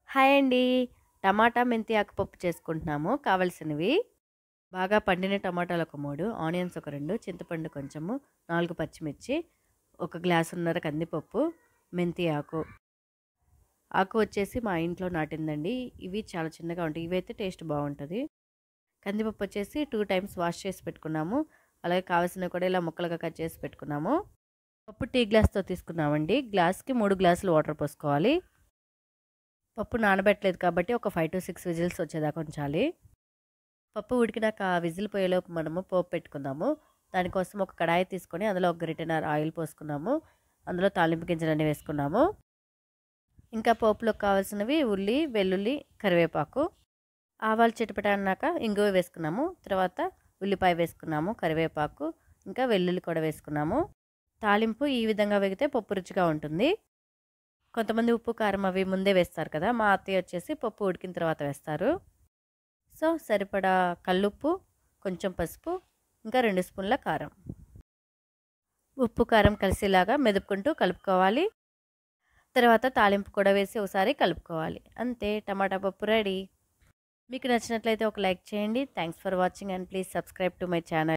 Hi అండి. టమాటా, మెంతి ఆకు పప్పు చేసుకుంటున్నాము. కావాల్సినవి బాగా పండిన టమాటాలు ఒక 3, ఆనియన్స్ ఒక 2, చింతపండు కొంచెము, 4 పచ్చిమిర్చి, ఒక గ్లాసున్నర కందిపప్పు, మెంతి ఆకు. ఆకు వచ్చేసి మా ఇంట్లో నాటిందండి. ఇవి చాలా చిన్నగా ఉంటాయి. ఇవైతే టేస్ట్ బావుంటది. కందిపప్పు వచ్చేసి 2 టైమ్స్ వాష్ చేసి పెట్టుకున్నాము. అలాగే కావాల్సినవి కూడా ఇలా ముక్కలుగా కట్ చేసి పెట్టుకున్నాము. పప్పు టీ గ్లాస్‌తో తీసుకున్నామండి. గ్లాస్‌కి 3 గ్లాసులు వాటర్ పోసుకోవాలి. పప్పు నానబెట్టలేదు కాబట్టి ఒక 5-6 విజిల్స్ వచ్చేదాకా ఉంచాలి. పప్పు ఉడికినాక విజిల్ పోయేలోపు మనము పోపు పెట్టుకుందాము. దానికోసం ఒక కడాయి తీసుకొని అందులో ఒక గరిటెన్నర ఆయిల్ పోసుకున్నాము. అందులో తాలింపు గింజలన్నీ వేసుకున్నాము. ఇంకా పోపులోకి కావాల్సినవి ఉల్లి, వెల్లుల్లి, కరివేపాకు. ఆవాలు చిటపట అన్నాక ఇంగువ వేసుకున్నాము. తర్వాత ఉల్లిపాయ వేసుకున్నాము, కరివేపాకు, ఇంకా వెల్లుల్లి కూడా వేసుకున్నాము. తాలింపు ఈ విధంగా వేగితే పప్పు రుచిగా ఉంటుంది. కొంతమంది ఉప్పు, కారం అవి ముందే వేస్తారు కదా! మా అత్తయ్య వచ్చేసి పప్పు ఉడికిన తర్వాత వేస్తారు. సో, సరిపడా కల్లుప్పు, కొంచెం పసుపు, ఇంకా 2 స్పూన్ల కారం. ఉప్పు, కారం కలిసేలాగా మెదుపుకుంటూ కలుపుకోవాలి. తర్వాత తాలింపు కూడా వేసి ఒకసారి కలుపుకోవాలి. అంతే టమాటా పప్పు రెడీ. మీకు నచ్చినట్లయితే ఒక లైక్ చేయండి. Thanks for watching and please subscribe to my channel.